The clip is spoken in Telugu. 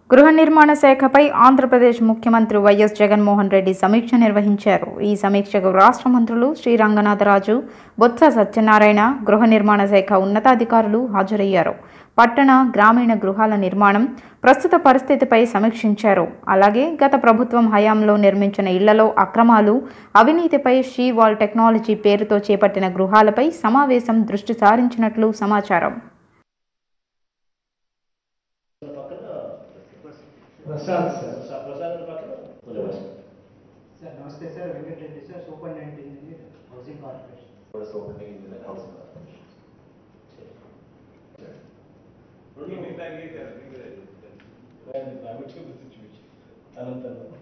గృహ నిర్మాణ శాఖపై ఆంధ్రప్రదేశ్ ముఖ్యమంత్రి వైఎస్ జగన్మోహన్ రెడ్డి సమీక్ష నిర్వహించారు ఈ సమీక్షకు రాష్ట్ర మంత్రులు శ్రీ రంగనాథరాజు బొత్స సత్యనారాయణ గృహ నిర్మాణ శాఖ ఉన్నతాధికారులు హాజరయ్యారు పట్టణ గ్రామీణ గృహాల నిర్మాణం ప్రస్తుత పరిస్థితిపై సమీక్షించారు అలాగే గత ప్రభుత్వం హయాంలో నిర్మించిన ఇళ్లలో అక్రమాలు అవినీతిపై షీ వాల్ టెక్నాలజీ పేరుతో చేపట్టిన గృహాలపై సమావేశం దృష్టి సారించినట్లు సమాచారం ప్రసాద్ సార్ సార్ ప్రసాద్ పక్కన ఉదయవాసం. సార్ నమస్తే sir Venkata Reddy sir superintendent engineer housing corporation First opening in the house. రెండు మీకు దానికి And I would give the situation. అనంతరం